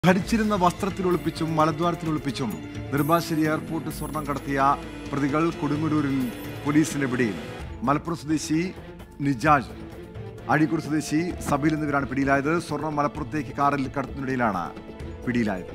ധരിച്ചിരുന്ന വസ്ത്രത്തിൽ ഒളിപ്പിച്ചും മലദ്വാരത്തിൽ ഒളിപ്പിച്ചും നെടുമ്പാശ്ശേരി എയർപോർട്ട് സ്വർണം കടത്തിയ പ്രതികൾ കൊടുങ്ങല്ലൂരിൽ പോലീസിന്റെ പിടിയിൽ മലപ്പുറം സ്വദേശി നിജാജ് അഴീക്കോട് സ്വദേശി സബീൽ എന്നിവരാണ് പിടിയിലായത് സ്വർണം മലപ്പുറത്തേക്ക് കാറിൽ കടത്തുന്നതിനിടയിലാണ് പിടിയിലായത്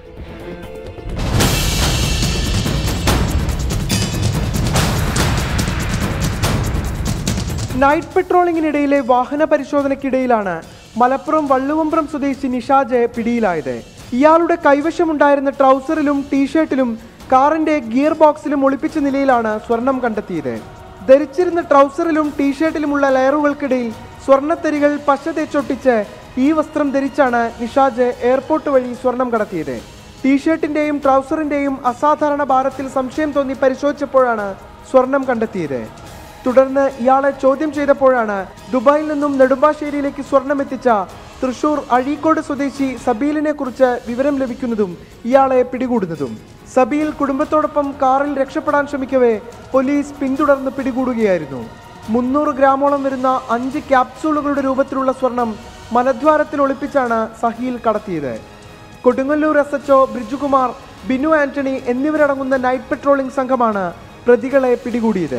നൈറ്റ് പെട്രോളിംഗിനിടയിലെ വാഹന പരിശോധനയ്ക്കിടയിലാണ് മലപ്പുറം വള്ളുവമ്പ്രം സ്വദേശി നിഷാജ് പിടിയിലായത് ഇയാളുടെ കൈവശമുണ്ടായിരുന്ന ട്രൗസറിലും ടീഷർട്ടിലും കാറിന്റെ ഗിയർ ബോക്സിലും ഒളിപ്പിച്ച നിലയിലാണ് സ്വർണം കണ്ടെത്തിയത് ധരിച്ചിരുന്ന ട്രൗസറിലും ടീഷർട്ടിലുമുള്ള ലെയറുകൾക്കിടയിൽ സ്വർണ്ണത്തരികൾ പശ തേച്ചൊട്ടിച്ച് ഈ വസ്ത്രം ധരിച്ചാണ് നിഷാജ് എയർപോർട്ട് വഴി സ്വർണം കടത്തിയത് ടീഷർട്ടിന്റെയും ട്രൗസറിന്റെയും അസാധാരണ ഭാരത്തിൽ സംശയം തോന്നി പരിശോധിച്ചപ്പോഴാണ് സ്വർണം കണ്ടെത്തിയത് തുടർന്ന് ഇയാളെ ചോദ്യം ചെയ്തപ്പോഴാണ് ദുബായിൽ നിന്നും നെടുമ്പാശ്ശേരിയിലേക്ക് സ്വർണം എത്തിച്ച തൃശൂർ അഴീക്കോട് സ്വദേശി സബീലിനെ കുറിച്ച് വിവരം ലഭിക്കുന്നതും ഇയാളെ പിടികൂടുന്നതും സബീൽ കുടുംബത്തോടൊപ്പം കാറിൽ രക്ഷപ്പെടാൻ ശ്രമിക്കവേ പോലീസ് പിന്തുടർന്ന് പിടികൂടുകയായിരുന്നു മുന്നൂറ് ഗ്രാമോളം വരുന്ന അഞ്ച് ക്യാപ്സൂളുകളുടെ രൂപത്തിലുള്ള സ്വർണം മലദ്വാരത്തിൽ ഒളിപ്പിച്ചാണ് സഹീൽ കടത്തിയത് കൊടുങ്ങല്ലൂർ എസ് എച്ച്ഒ ബ്രിജുകുമാർ ബിനു ആന്റണി എന്നിവരടങ്ങുന്ന നൈറ്റ് പെട്രോളിംഗ് സംഘമാണ് പ്രതികളെ പിടികൂടിയത്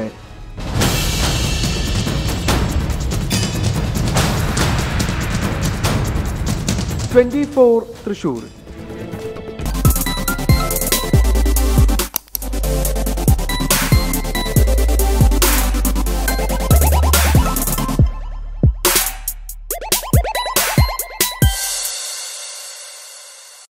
ട്വന്റി ഫോർ തൃശൂർ